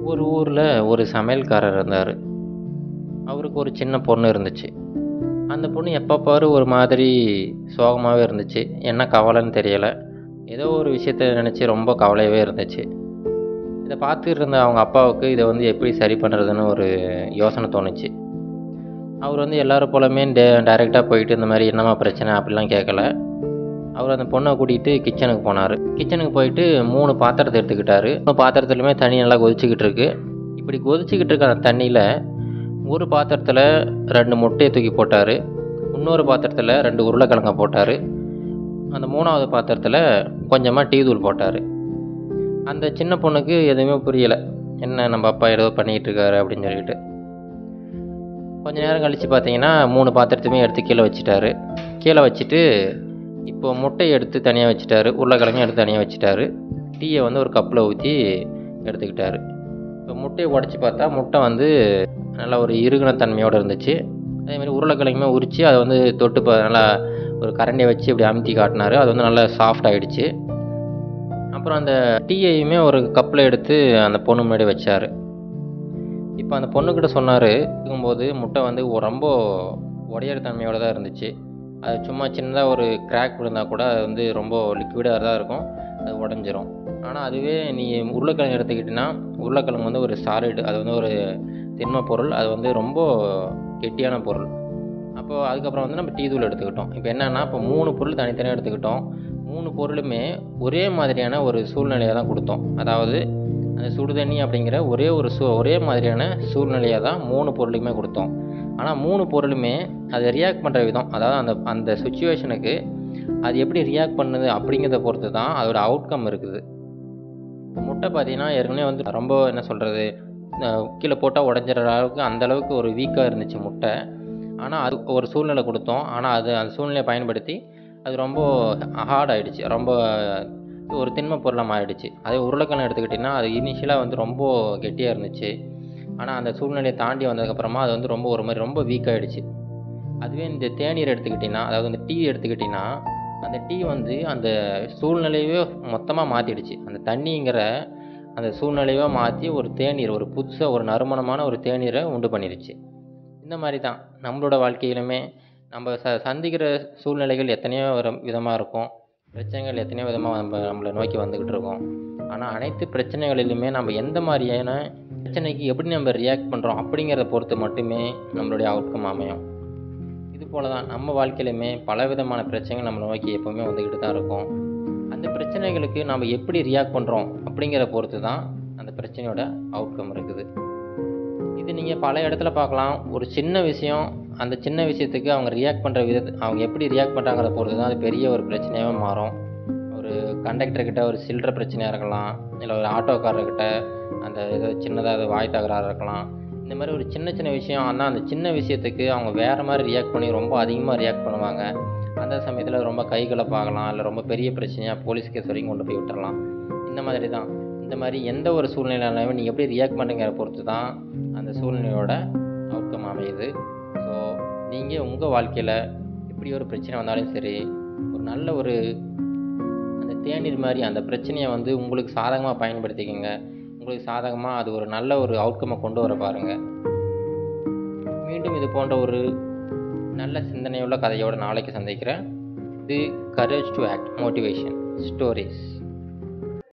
ஒரு ஊரில் ஒரு சமையல்காரர் இருந்தார் அவருக்கு ஒரு சின்ன பொண்ணு இருந்துச்சு அந்த பொண்ணு எப்போ பாரு ஒரு மாதிரி சோகமாகவே இருந்துச்சு என்ன கவலைன்னு தெரியலை ஏதோ ஒரு விஷயத்த நினச்சி ரொம்ப கவலையாகவே இருந்துச்சு இதை பார்த்துட்டு இருந்த அவங்க அப்பாவுக்கு இதை வந்து எப்படி சரி பண்ணுறதுன்னு ஒரு யோசனை தோணுச்சு அவர் வந்து எல்லோரும் போலமே டே டைரெக்டாக போயிட்டு இந்த மாதிரி என்னம்மா பிரச்சனை அப்படிலாம் கேட்கல அவர் அந்த பொண்ணை கூட்டிகிட்டு கிச்சனுக்கு போனார் கிச்சனுக்கு போயிட்டு மூணு பாத்திரத்தை எடுத்துக்கிட்டாரு மூணு பாத்திரத்துலையுமே தண்ணி நல்லா கொதிச்சுக்கிட்டு இருக்கு இப்படி கொதிச்சுக்கிட்டு இருக்க அந்த தண்ணியில் ஒரு பாத்திரத்தில் ரெண்டு முட்டையை தூக்கி போட்டார் இன்னொரு பாத்திரத்தில் ரெண்டு உருளைக்கிழங்க போட்டார் அந்த மூணாவது பாத்திரத்தில் கொஞ்சமாக டீ தூள் போட்டார் அந்த சின்ன பொண்ணுக்கு எதுவுமே புரியலை என்ன நம்ம அப்பா ஏதோ பண்ணிகிட்டு இருக்காரு அப்படின்னு சொல்லிட்டு கொஞ்ச நேரம் கழித்து பார்த்தீங்கன்னா மூணு பாத்திரத்தையுமே எடுத்து கீழே வச்சுட்டாரு கீழே வச்சுட்டு இப்போ முட்டையை எடுத்து தனியாக வச்சுட்டாரு உருளைக்கிழங்கும் எடுத்து தனியாக வச்சுட்டாரு டீயை வந்து ஒரு கப்பில் ஊற்றி எடுத்துக்கிட்டாரு இப்போ முட்டையை உடச்சி பார்த்தா முட்டை வந்து நல்லா ஒரு இறுகின தன்மையோடு இருந்துச்சு அதேமாதிரி உருளைக்கிழங்குமே உரித்து அதை வந்து தொட்டு பா நல்லா ஒரு கரண்டியை வச்சு இப்படி அமுத்தி காட்டினாரு அது வந்து நல்லா சாஃப்ட் ஆகிடுச்சு அப்புறம் அந்த டீயையுமே ஒரு கப்பில் எடுத்து அந்த பொண்ணு முன்னாடி வச்சார் இப்போ அந்த பொண்ணுக்கிட்ட சொன்னார் இருக்கும்போது முட்டை வந்து ரொம்ப உடையிற தன்மையோடு தான் இருந்துச்சு அது சும்மா சின்னதாக ஒரு கிராக் விழுந்தால் கூட அது வந்து ரொம்ப லிக்விடாக தான் இருக்கும் அது உடஞ்சிரும் ஆனால் அதுவே நீ உருளைக்கிழங்கு எடுத்துக்கிட்டிங்கன்னா உருளைக்கிழங்கு வந்து ஒரு சாலிடு அது வந்து ஒரு திண்ம பொருள் அது வந்து ரொம்ப கெட்டியான பொருள் அப்போது அதுக்கப்புறம் வந்து நம்ம டீ தூள் எடுத்துக்கிட்டோம் இப்போ என்னென்னா இப்போ மூணு பொருள் தனித்தனியாக எடுத்துக்கிட்டோம் மூணு பொருளுமே ஒரே மாதிரியான ஒரு சூழ்நிலையை தான் கொடுத்தோம் அதாவது அந்த சுடுதண்ணி அப்படிங்கிற ஒரே ஒரு சூ ஒரே மாதிரியான சூழ்நிலையை தான் மூணு பொருளுக்குமே கொடுத்தோம் ஆனால் மூணு பொருளுமே அதை ரியாக்ட் பண்ணுற விதம் அதாவது அந்த அந்த சுச்சுவேஷனுக்கு அது எப்படி ரியாக்ட் பண்ணுது அப்படிங்கிறத பொறுத்து தான் அதோட அவுட்கம் இருக்குது இப்போ முட்டை பார்த்தீங்கன்னா ஏற்கனவே வந்து ரொம்ப என்ன சொல்கிறது கீழே போட்டால் உடஞ்சிற அளவுக்கு அந்த அளவுக்கு ஒரு வீக்காக இருந்துச்சு முட்டை ஆனால் அது ஒரு சூழ்நிலை கொடுத்தோம் ஆனால் அது அந்த சூழ்நிலையை பயன்படுத்தி அது ரொம்ப ஹார்ட் ஆகிடுச்சு ரொம்ப ஒரு திண்ம பொருளாக மாறிடுச்சு அதே உருளைக்கிழங்கு எடுத்துக்கிட்டிங்கன்னா அது இனிஷியலாக வந்து ரொம்ப கெட்டியாக இருந்துச்சு ஆனால் அந்த சூழ்நிலையை தாண்டி வந்ததுக்கப்புறமா அது வந்து ரொம்ப ஒரு மாதிரி ரொம்ப வீக் ஆகிடுச்சு அதுவே இந்த தேநீர் எடுத்துக்கிட்டிங்கன்னா அதாவது இந்த டீ எடுத்துக்கிட்டிங்கன்னா அந்த டீ வந்து அந்த சூழ்நிலையவே மொத்தமாக மாற்றிடுச்சு அந்த தண்ணிங்கிற அந்த சூழ்நிலையவே மாற்றி ஒரு தேநீர் ஒரு புதுசாக ஒரு நறுமணமான ஒரு தேநீரை உண்டு பண்ணிடுச்சு இந்த மாதிரி தான் நம்மளோட வாழ்க்கையிலுமே நம்ம ச சந்திக்கிற சூழ்நிலைகள் எத்தனையோ ஒரு விதமாக இருக்கும் பிரச்சனைகள் எத்தனையோ விதமாக நம்ம நம்மளை நோக்கி வந்துக்கிட்டு இருக்கோம் ஆனால் அனைத்து பிரச்சனைகளிலுமே நம்ம எந்த மாதிரியான பிரச்சனைக்கு எப்படி நம்ம ரியாக்ட் பண்ணுறோம் அப்படிங்கிறத பொறுத்து மட்டுமே நம்மளுடைய அவுட்கம் அமையும் இது போல தான் நம்ம வாழ்க்கையிலுமே பல விதமான பிரச்சனைகள் நம்ம நோக்கி எப்போவுமே வந்துக்கிட்டு தான் இருக்கும் அந்த பிரச்சனைகளுக்கு நம்ம எப்படி ரியாக்ட் பண்ணுறோம் அப்படிங்கிற பொறுத்து தான் அந்த பிரச்சனையோட அவுட்கம் இருக்குது இது நீங்கள் பல இடத்துல பார்க்கலாம் ஒரு சின்ன விஷயம் அந்த சின்ன விஷயத்துக்கு அவங்க ரியாக்ட் பண்ணுற விதத்தை அவங்க எப்படி ரியாக்ட் பண்ணுறாங்கிறத பொறுத்து தான் அது பெரிய ஒரு பிரச்சனையாகவே மாறும் ஒரு கண்டக்டர்கிட்ட ஒரு சில்லற பிரச்சனையாக இருக்கலாம் இல்லை ஒரு ஆட்டோக்காரர்கிட்ட அந்த ஏதோ சின்னதாக வாய் தகராறு இருக்கலாம் இந்த மாதிரி ஒரு சின்ன சின்ன விஷயம் ஆனால் அந்த சின்ன விஷயத்துக்கு அவங்க வேறு மாதிரி ரியாக்ட் பண்ணி ரொம்ப அதிகமாக ரியாக்ட் பண்ணுவாங்க அந்த சமயத்தில் ரொம்ப கைகளை பார்க்கலாம் இல்லை ரொம்ப பெரிய பிரச்சனையாக போலீஸ் கேஸ் வரைக்கும் கொண்டு போய் விட்டுறலாம் இந்த மாதிரி தான் இந்த மாதிரி எந்த ஒரு சூழ்நிலையிலுமே நீங்கள் எப்படி ரியாக்ட் பண்ணுங்கிற பொறுத்து தான் அந்த சூழ்நிலையோட அவுட்கம் அமையுது ஸோ நீங்கள் உங்கள் வாழ்க்கையில் எப்படி ஒரு பிரச்சனை வந்தாலும் சரி ஒரு நல்ல ஒரு அந்த தேநீர் மாதிரி அந்த பிரச்சனையை வந்து உங்களுக்கு சாதகமாக பயன்படுத்திக்கங்க உங்களுக்கு சாதகமாக அது ஒரு நல்ல ஒரு அவுட்கமை கொண்டு வர பாருங்கள் மீண்டும் இது போன்ற ஒரு நல்ல சிந்தனையுள்ள கதையோட நாளைக்கு சந்திக்கிறேன் இது courage to act motivation stories